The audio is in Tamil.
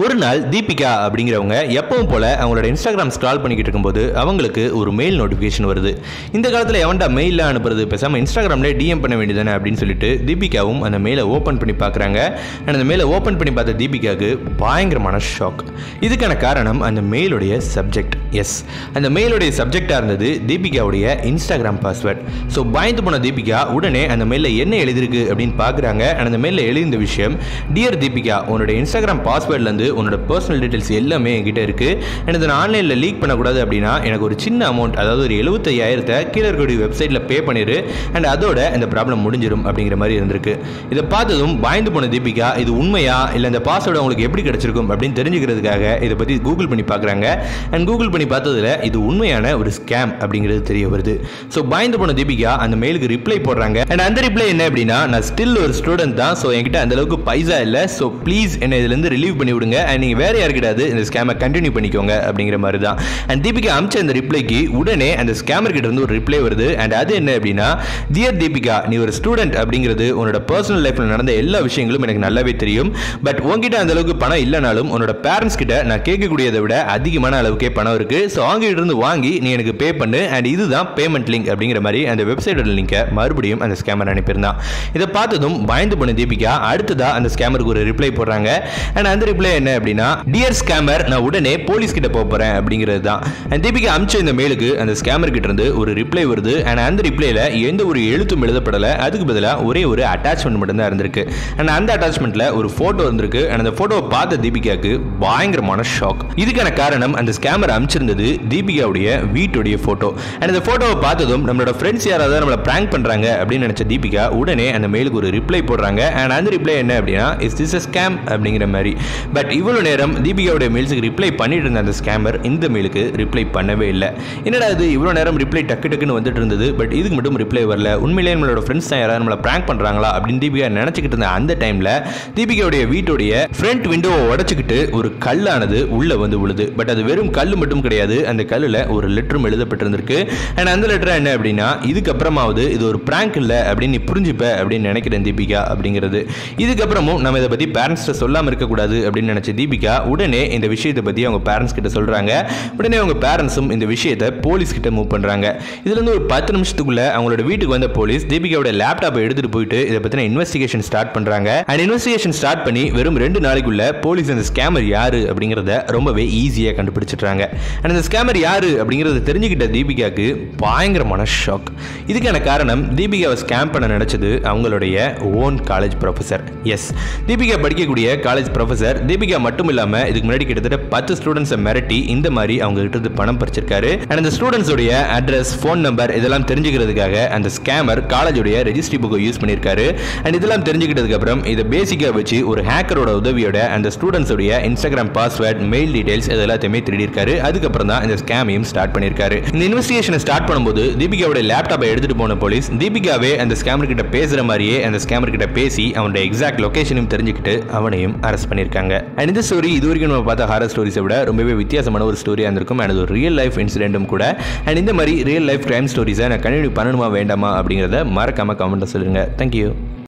ஒரு நாள் தீபிகா அப்படிங்கிறவங்க எப்பவும் போல அவங்களோட இன்ஸ்டாகிராம் ஸ்க்ரால் பண்ணிக்கிட்டு இருக்கும்போது அவங்களுக்கு ஒரு மெயில் நோட்டிஃபிகேஷன் வருது இந்த காலத்தில் எவன்டா மெயிலில் அனுப்புறது பேசாமல் இன்ஸ்டாகிராம்லேயே டிஎம் பண்ண வேண்டியதானே அப்படின்னு சொல்லிட்டு தீபிகாவும் அந்த மெயிலை ஓப்பன் பண்ணி பார்க்குறாங்க அண்ட் அந்த மெயிலை ஓப்பன் பண்ணி பார்த்த தீபிகாவுக்கு பயங்கரமான ஷாக் இதுக்கான காரணம் அந்த மெயிலுடைய சப்ஜெக்ட் எஸ் அந்த மெயிலுடைய சப்ஜெக்டாக இருந்தது தீபிகாவுடைய இன்ஸ்டாகிராம் பாஸ்வேர்ட் ஸோ பயந்து போன தீபிகா உடனே அந்த மெயிலில் என்ன எழுதிருக்கு அப்படின்னு பார்க்குறாங்க அண்ட் அந்த மெயிலில் எழுதிய விஷயம் டியர் தீபிகா உன்னோட இன்ஸ்டாகிராம் பாஸ்வேர்ட்லேருந்து உன்னோட பர்சனல் டீட்டெயில்ஸ் எல்லாமே என்கிட்ட இருக்குது அண்ட் இதை நான் ஆன்லைனில் லீக் பண்ணக்கூடாது அப்படின்னா எனக்கு ஒரு சின்ன அமௌண்ட் அதாவது ஒரு எழுபத்தையாயிரத்தை கீழே இருக்கக்கூடிய வெப்சைட்டில் பே பண்ணிடு அண்ட் அதோட இந்த ப்ராப்ளம் முடிஞ்சிடும் அப்படிங்கிற மாதிரி இருந்திருக்கு இதை பார்த்ததும் பயந்து போன தீபிகா இது உண்மையா இல்லை இந்த பாஸ்வேர்டு உங்களுக்கு எப்படி கிடைச்சிருக்கும் அப்படின்னு தெரிஞ்சுக்கிறதுக்காக இதை பற்றி கூகுள் பண்ணி பார்க்குறாங்க அண்ட் கூகுள் பண்ணி பார்த்ததுல இது உண்மையான ஒரு ஸ்கேம் அப்படிங்கிறது தெரிய வருது ஸோ பயந்து போன தீபிகா அந்த மெயிலுக்கு ரிப்ளை போடுறாங்க அண்ட் அந்த ரிப்ளை என்ன அப்படின்னா நான் ஸ்டில் ஒரு ஸ்டூடெண்ட் தான் ஸோ என்கிட்ட அந்த அளவுக்கு பைசா இல்லை ஸோ ப்ளீஸ் என்னை இதுலேருந்து ரிலீவ் பண்ணி விடுங்க அண்ட் நீங்கள் வேற யாருக்கிட்டாவது இந்த ஸ்கேமை கண்டினியூ பண்ணிக்கோங்க அப்படிங்கிற மாதிரி தான் அண்ட் தீபிகா அமிச்ச அந்த ரிப்ளைக்கு உடனே அந்த ஸ்கேமர் கிட்ட இருந்து ஒரு ரிப்ளை வருது அண்ட் அது என்ன அப்படின்னா டியர் தீபிகா நீ ஒரு ஸ்டூடெண்ட் அப்படிங்கிறது உன்னோட பர்சனல் லைஃப்பில் நடந்த எல்லா விஷயங்களும் எனக்கு நல்லாவே தெரியும் பட் உங்ககிட்ட அந்த அளவுக்கு பணம் இல்லைனாலும் உன்னோட பேரண்ட்ஸ் கிட்ட நான் கேட்கக்கூடியதை விட அதிகமான அளவுக்கே பணம் இருக்கு ஸோ அவங்க கிட்ட இருந்து வாங்கி நீ எனக்கு பே பண்ணு அண்ட் இதுதான் பேமெண்ட் லிங்க் அப்படிங்கிற மாதிரி அந்த வெப்சைட்டோட லிங்கை மறுபடியும் அந்த ஸ்கேமர் அனுப்பியிருந்தான் இதை பார்த்ததும் பயந்து போன தீபிகா அடுத்ததா அந்த ஸ்கேமருக்கு ஒரு ரிப்ளை போடுறாங்க அண்ட் அந்த ரிப்ளை என்ன அப்படின்னா டியர் ஸ்கேமர் நான் உடனே போலீஸ் கிட்ட போக போறேன் அப்படிங்கிறது தான் அண்ட் தீபிகா அமிச்ச இந்த மெயிலுக்கு அந்த ஸ்கேமர் கிட்ட இருந்து ஒரு ரிப்ளை வருது அண்ட் அந்த ரிப்ளைல எந்த ஒரு எழுத்தும் எழுதப்படல அதுக்கு பதிலாக ஒரே ஒரு அட்டாச்மெண்ட் மட்டும் தான் இருந்திருக்கு அண்ட் அந்த அட்டாச்மெண்ட்ல ஒரு போட்டோ இருந்திருக்கு அண்ட் அந்த போட்டோவை பார்த்த தீபிகாக்கு பயங்கரமான ஷாக் இதுக்கான காரணம் அந்த ஸ்கேமர் அமிச்சிருந்தது தீபிகாவுடைய வீட்டுடைய போட்டோ அண்ட் இந்த போட்டோவை பார்த்ததும் நம்மளோட ஃப்ரெண்ட்ஸ் யாராவது நம்மளை பிராங்க் பண்றாங்க அப்படின்னு நினைச்ச தீபிகா உடனே அந்த மெயிலுக்கு ஒரு ரிப்ளை போடுறாங்க அண்ட் அந்த ரிப்ளை என்ன அப்படின்னா இஸ் திஸ் அ ஸ்கேம் அப்படிங்கிற மாதிரி பட் இவ்வளவு நேரம் தீபிகாவுடைய மெயில்ஸுக்கு ரிப்ளை பண்ணிட்டு இருந்த அந்த ஸ்கேமர் இந்த மெயிலுக்கு ரிப்ளை பண்ணவே இல்லை என்னடா இது இவ்வளோ நேரம் ரிப்ளை டக்கு டக்குன்னு வந்துட்டு இருந்தது பட் இதுக்கு மட்டும் ரிப்ளை வரல உண்மையிலேயே நம்மளோட ஃப்ரெண்ட்ஸ் தான் யாராவது நம்மளை பிராங்க் பண்ணுறாங்களா அப்படின்னு தீபிகா நினச்சிக்கிட்டு இருந்த அந்த டைமில் தீபிகாவுடைய வீட்டுடைய ஃப்ரண்ட் விண்டோவை உடச்சிக்கிட்டு ஒரு கல்லானது உள்ளே வந்து விழுது பட் அது வெறும் கல் மட்டும் கிடையாது அந்த கல்லில் ஒரு லெட்டரும் எழுதப்பட்டிருந்திருக்கு அண்ட் அந்த லெட்டர் என்ன அப்படின்னா இதுக்கப்புறமாவது இது ஒரு பிராங்க் இல்லை அப்படின்னு நீ புரிஞ்சுப்ப அப்படின்னு நினைக்கிறேன் தீபிகா அப்படிங்கிறது இதுக்கப்புறமும் நம்ம இதை பற்றி பேரண்ட்ஸ்கிட்ட சொல்லாமல் இருக்கக்கூடாது அப்படின்னு நினச்ச தீபிகா உடனே இந்த விஷயத்தை பற்றி அவங்க பேரண்ட்ஸ் கிட்ட சொல்கிறாங்க உடனே அவங்க பேரண்ட்ஸும் இந்த விஷயத்தை போலீஸ் கிட்ட மூவ் பண்ணுறாங்க இதுலேருந்து ஒரு பத்து நிமிஷத்துக்குள்ள அவங்களோட வீட்டுக்கு வந்த போலீஸ் தீபிகாவோட லேப்டாப்பை எடுத்துகிட்டு போயிட்டு இதை பற்றின இன்வெஸ்டிகேஷன் ஸ்டார்ட் பண்ணுறாங்க அண்ட் இன்வெஸ்டிகேஷன் ஸ்டார்ட் பண்ணி வெறும் ரெண்டு நாளைக்குள்ள போலீஸ் அந்த ஸ்கேமர் யாரு அப்படிங்கிறத ரொம்பவே ஈஸியாக கண்டுபிடிச்சிட்றாங்க அண்ட் அந்த ஸ்கேமர் யாரு அப்படிங்கிறத தெரிஞ்சுக்கிட்ட தீபிகாவுக்கு பயங்கரமான ஷாக் இதுக்கான காரணம் தீபிகாவை ஸ்கேம் பண்ண நினைச்சது அவங்களுடைய own college professor S Deepika படிக்கக்கூடிய காலேஜ் ப்ரொஃபஸர் தீபிகா மட்டும் இல்லாமல் இதுக்கு முன்னாடி கிட்டத்தட்ட பத்து ஸ்டூடெண்ட்ஸை மிரட்டி இந்த மாதிரி அவங்க கிட்ட இருந்து பணம் பறிச்சிருக்காரு அண்ட் அந்த ஸ்டூடெண்ட்ஸோடைய அட்ரஸ் ஃபோன் நம்பர் இதெல்லாம் தெரிஞ்சுக்கிறதுக்காக அந்த ஸ்கேமர் காலேஜோடைய ரெஜிஸ்ட்ரி புக்கை யூஸ் பண்ணியிருக்காரு அண்ட் இதெல்லாம் தெரிஞ்சுக்கிட்டதுக்கு அப்புறம் இதை பேசிக்காக வச்சு ஒரு ஹேக்கரோட உதவியோட அந்த ஸ்டூடெண்ட்ஸோடைய இன்ஸ்டாகிராம் பாஸ்வேர்ட் மெயில் டீடைல்ஸ் இது எல்லாத்தையுமே திருடியிருக்காரு அதுக்கப்புறம் தான் இந்த ஸ்கேமையும் ஸ்டார்ட் பண்ணியிருக்காரு இந்த இன்வெஸ்டிகேஷனை ஸ்டார்ட் பண்ணும்போது தீபிகாவோட லேப்டாப்பை எடுத்துட்டு போன போலீஸ் தீபிகாவே அந்த ஸ்கேமர் கிட்ட பேசுற மாதிரியே அந்த ஸ்கேமர் கிட்ட பேசி அவனோட எக்ஸாக்ட் லொகேஷனையும் தெரிஞ்சுக்கிட்டு அவனையும் அரெஸ்ட் பண்ணியிருக்காங்க அண்ட் இந்த ஸ்டோரி இது வரைக்கும் நம்ம பார்த்த ஹாரர் ஸ்டோரிஸை விட ரொம்பவே வித்தியாசமான ஒரு ஸ்டோரியாக இருந்திருக்கும் அண்ட் அது ஒரு ரியல் லைஃப் இன்சிடென்ட்டும் கூட அண்ட் இந்த மாதிரி ரியல் லைஃப் கிரைம் ஸ்டோரிஸை நான் கண்டினியூ பண்ணணுமா வேண்டாமா அப்படிங்கிறத மறக்காம கமெண்ட்டை சொல்லுங்க தேங்க்யூ